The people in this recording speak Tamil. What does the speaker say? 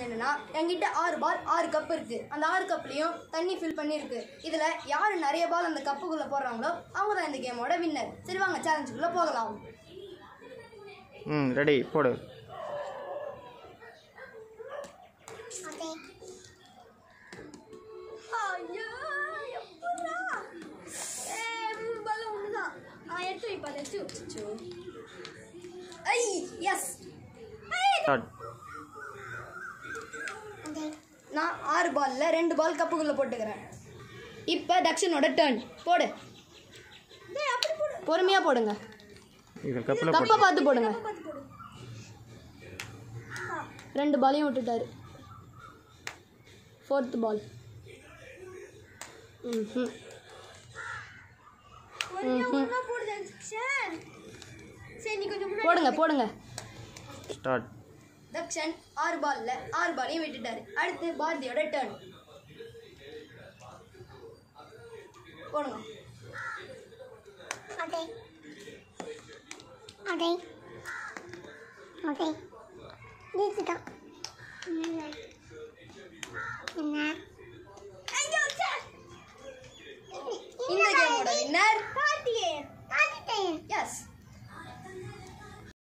சேலஞ்ச் என்னன்னா என்கிட்ட ஆறு பால் ஆறு கப் இருக்கு அந்த ஆறு கப்லயும் தண்ணி ஃபில் பண்ணியிருக்கு இதுல யாரு நிறைய பால் அந்த கப்புக்குள்ள போடுறாங்களோ அவங்க தான் இந்த கேமோட வின்னர் சரி வாங்க சேலஞ்சுக்குள்ள போகலாம் ம் ரெடி போடு ஐயோ, எப்புட்றா? ஏய், மூணு ball ஒண்ணுதான். நான் எடுத்து வைப்பா, அதை எடுத்து வச்சுச்சோ. ஐ, yes. ஸ்டார்ட் நான் ஆறு பால்ல ரெண்டு பால் கப்புக்குள்ள போட்டுக்கிறேன் இப்போ தக்ஷனோட டர்ன் போடு பொறுமையா போடுங்க இது கப்பில் கப்பை போடு பார்த்து போடுங்க ரெண்டு பாலையும் விட்டுட்டாரு ஃபோர்த் பால் ம் போடுங்க போடுங்க ஸ்டார்ட் தக்ஷன் ஆறு பால்ல ஆறு பாலையும் விட்டுட்டாரு அடுத்து பாரதியோட டர்ன் போடுங்க Okay. Okay. Okay. This is the.